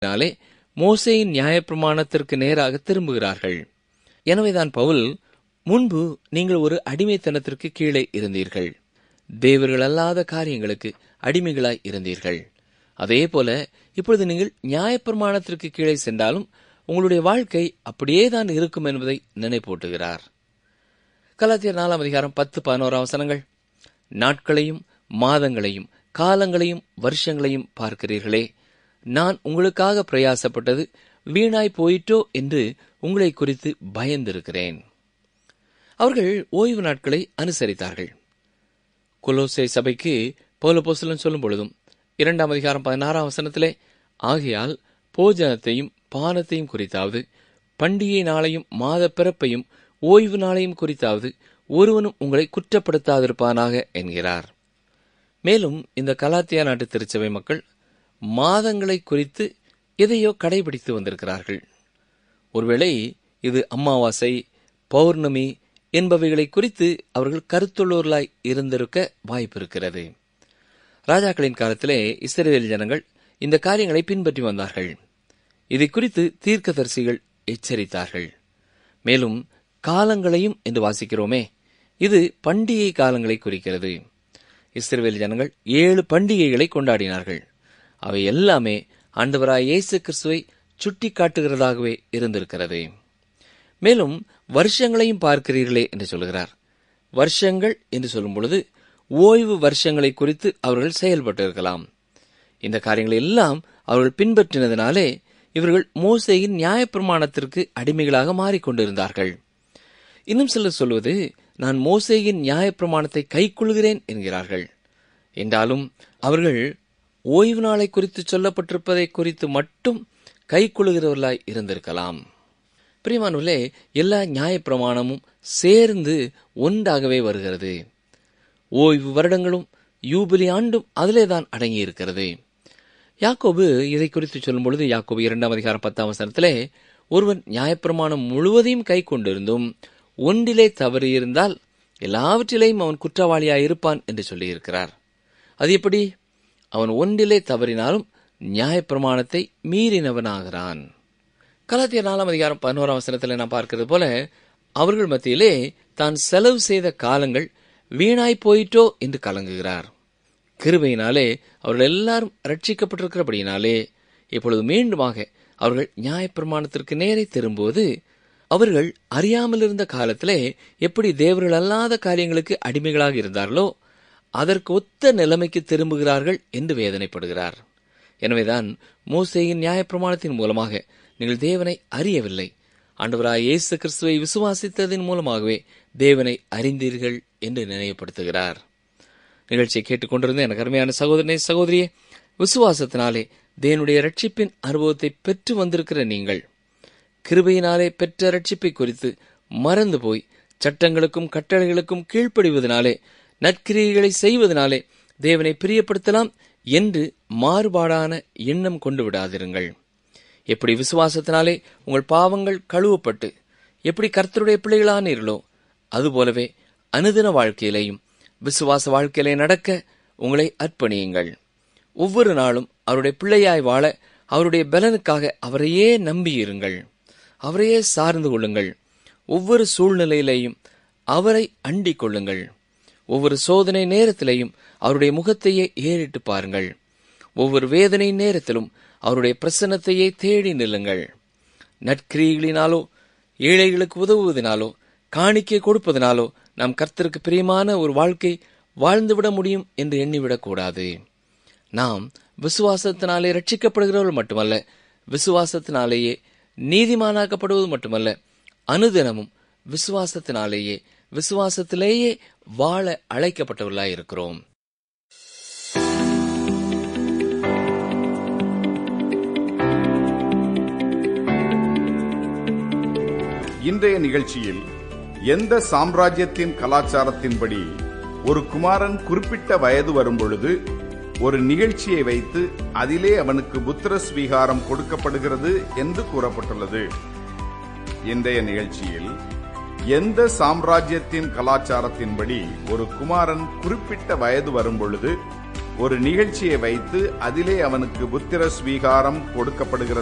நாளே மோசேயின் நியாயப்பிரமாணத்திற்கு நேராக திரும்புகிறார்கள் எனவேதான் பவுல் முன்பு நீங்கள் ஒரு அடிமைத்தனத்திற்கு கீழே இருந்தீர்கள் தேவர்கள் அல்லாத காரியங்களுக்கு அடிமைகளாய் இருந்தீர்கள் அதே போல இப்பொழுது நீங்கள் நியாயப்பிரமாணத்திற்கு கீழே சென்றாலும் உங்களுடைய வாழ்க்கை அப்படியே தான் இருக்கும் என்பதை நினைப்பூட்டுகிறார் கலாத்தியர் நாலாம் அதிகாரம் பத்து பதினோராம் வசனங்கள் நாட்களையும் மாதங்களையும் காலங்களையும் வருஷங்களையும் பார்க்கிறீர்களே நான் உங்களுக்காக பிரயாசப்பட்டது வீணாய் போயிட்டோ என்று உங்களை குறித்து பயந்திருக்கிறேன் அவர்கள் ஓய்வு நாட்களை அனுசரித்தார்கள் கொலோசை சபைக்கு பௌலபோசலன் சொல்லும் பொழுதும் இரண்டாம் அதிகாரம் பதினாறாம் வசனத்திலே ஆகையால் போஜனத்தையும் பானத்தையும் குறித்தாவது பண்டிகை நாளையும் மாத பிறப்பையும் ஓய்வு நாளையும் குறித்தாவது ஒருவனும் உங்களை குற்றப்படுத்தாதிருப்பானாக என்கிறார் மேலும் இந்த கலாத்தியா நாட்டு திருச்சபை மக்கள் மாதங்களை குறித்து எதையோ கடைபிடித்து வந்திருக்கிறார்கள் ஒருவேளை இது அமாவாசை பௌர்ணமி என்பவைகளை குறித்து அவர்கள் கருத்துள்ளோர்களாய் இருந்திருக்க வாய்ப்பு இருக்கிறது ராஜாக்களின் காலத்திலே இஸ்ரேல் ஜனங்கள் இந்த காரியங்களை பின்பற்றி வந்தார்கள் இதை குறித்து தீர்க்கதரிசிகள் எச்சரித்தார்கள் மேலும் காலங்களையும் என்று வாசிக்கிறோமே இது பண்டிகை காலங்களை குறிக்கிறது இஸ்ரேல் ஜனங்கள் ஏழு பண்டிகைகளை கொண்டாடினார்கள் அவை எல்லாமே ஆண்டவராய் இயேசு கிறிஸ்துவை சுட்டி காட்டுகிறதாகவே இருந்திருக்கிறது மேலும் வருஷங்களையும் பார்க்கிறீர்களே என்று சொல்கிறார் வருஷங்கள் என்று சொல்லும் பொழுது ஓய்வு வருஷங்களை குறித்து அவர்கள் செயல்பட்டிருக்கலாம் இந்த காரியங்களை எல்லாம் அவர்கள் பின்பற்றினதினாலே இவர்கள் மோசையின் நியாயப்பிரமாணத்திற்கு அடிமைகளாக மாறிக்கொண்டிருந்தார்கள் இன்னும் சிலர் சொல்வது நான் மோசேயின் நியாயப்பிரமாணத்தை கைக்கொள்கிறேன் என்கிறார்கள் என்றாலும் அவர்கள் ஓய்வு நாளை குறித்து சொல்லப்பட்டிருப்பதை குறித்து மட்டும் கைக்கொள்கிறவர்களாய் இருந்திருக்கலாம் பிரியமானுள்ளே எல்லா நியாயப்பிரமாணமும் சேர்ந்து ஒன்றாகவே வருகிறது ஓய்வு வருடங்களும் யூபிலி ஆண்டும் அதிலே தான் அடங்கியிருக்கிறது யாக்கோபு இதை குறித்து சொல்லும் பொழுது யாக்கோபு இரண்டாம் அதிகாரம் பத்தாம் வசனத்திலே ஒருவன் நியாயப்பிரமாணம் முழுவதையும் கை கொண்டிருந்தும் ஒன்றிலே தவறியிருந்தால் எல்லாவற்றிலேயும் அவன் குற்றவாளியாய் இருப்பான் என்று சொல்லியிருக்கிறார் அது எப்படி அவன் ஒன்றிலே தவறினாலும் நியாயப்பிரமாணத்தை மீறினவனாகிறான் கலாத்திய நாலாம் அதிகாரம் பதினோராம் வசனத்தில் நான் பார்க்கிறது போல அவர்கள் மத்தியிலே தான் செலவு செய்த காலங்கள் வீணாய் போயிட்டோ என்று கலங்குகிறார் கிருபையினாலே அவர்கள் எல்லாரும் ரட்சிக்கப்பட்டிருக்கிறபடியினாலே இப்பொழுது மீண்டுமாக அவர்கள் நியாயப்பிரமாணத்திற்கு நேரே திரும்புவது அவர்கள் அறியாமல் இருந்த காலத்திலே எப்படி தேவர்கள் அல்லாத காரியங்களுக்கு அடிமைகளாக இருந்தார்களோ அதற்கு ஒத்த நிலைமைக்கு திரும்புகிறார்கள் என்று வேதனைப்படுகிறார் எனவேதான் மோசேயின் நியாயப்பிரமாணத்தின் மூலமாக நீங்கள் தேவனை அறியவில்லை ஆண்டவராய் இயேசு கிறிஸ்துவை விசுவாசித்ததன் மூலமாகவே தேவனை அறிந்தீர்கள் என்று நினைவுபடுத்துகிறார் நிகழ்ச்சியை கேட்டுக்கொண்டிருந்த எனக்கு அருமையான சகோதரனே சகோதரியே விசுவாசத்தினாலே தேவனுடைய ரட்சிப்பின் அனுபவத்தை பெற்று வந்திருக்கிற நீங்கள் கிருபையினாலே பெற்ற ரட்சிப்பை குறித்து மறந்து போய் சட்டங்களுக்கும் கட்டளைகளுக்கும் கீழ்ப்படிவதனாலே நற்கிரியைகளை செய்வதனாலே தேவனை பிரியப்படுத்தலாம் என்று மாறுபாடான எண்ணம் கொண்டு விடாதிருங்கள் எப்படி விசுவாசத்தினாலே உங்கள் பாவங்கள் கழுவப்பட்டு எப்படி கர்த்தருடைய பிள்ளைகளானீர்களோ அதுபோலவே அனுதின வாழ்க்கையிலையும் விசுவாச வாழ்க்கையிலே நடக்க உங்களை அர்ப்பணியுங்கள் ஒவ்வொரு நாளும் அவருடைய பிள்ளையாய் வாழ அவருடைய பலனுக்காக அவரையே நம்பியிருங்கள் அவரையே சார்ந்து கொள்ளுங்கள் ஒவ்வொரு சூழ்நிலையிலேயும் அவரை அண்டிக் கொள்ளுங்கள் ஒவ்வொரு சோதனை நேரத்திலேயும் அவருடைய முகத்தையே ஏறிட்டு பாருங்கள் ஒவ்வொரு வேதனை நேரத்திலும் அவருடைய பிரசன்னத்தையே தேடி நில்லுங்கள் நற்கிரிகளினாலோ ஏழைகளுக்கு உதவுவதனாலோ காணிக்கை கொடுப்பதனாலோ நாம் கர்த்தருக்கு பிரியமான ஒரு வாழ்க்கை வாழ்ந்துவிட முடியும் என்று எண்ணிவிடக்கூடாது நாம் விசுவாசத்தினாலே ரட்சிக்கப்படுகிறவர்கள் மட்டுமல்ல விசுவாசத்தினாலேயே நீதிமானாக்கப்படுவது மட்டுமல்ல அனுதினமும் விசுவாசத்தினாலேயே விசுவாசத்திலேயே வாழ அழைக்கப்பட்டவர்களாய் இருக்கிறோம் இன்றைய நிகழ்ச்சியில் எந்த சாம்ராஜ்யத்தின் கலாச்சாரத்தின்படி ஒரு குமாரன் குறிப்பிட்ட வயது வரும்பொழுது ஒரு நிகழ்ச்சியை வைத்து அதிலே அவனுக்கு புத்திர ஸ்வீகாரம் கொடுக்கப்படுகிறது என்று கூறப்பட்டுள்ளது இன்றைய நிகழ்ச்சியில் எந்த சாம்ராஜ்யத்தின் கலாச்சாரத்தின்படி ஒரு குமாரன் குறிப்பிட்ட வயது வரும்பொழுது ஒரு நிகழ்ச்சியை வைத்து அதிலே அவனுக்கு புத்திர ஸ்வீகாரம் கொடுக்கப்படுகிறது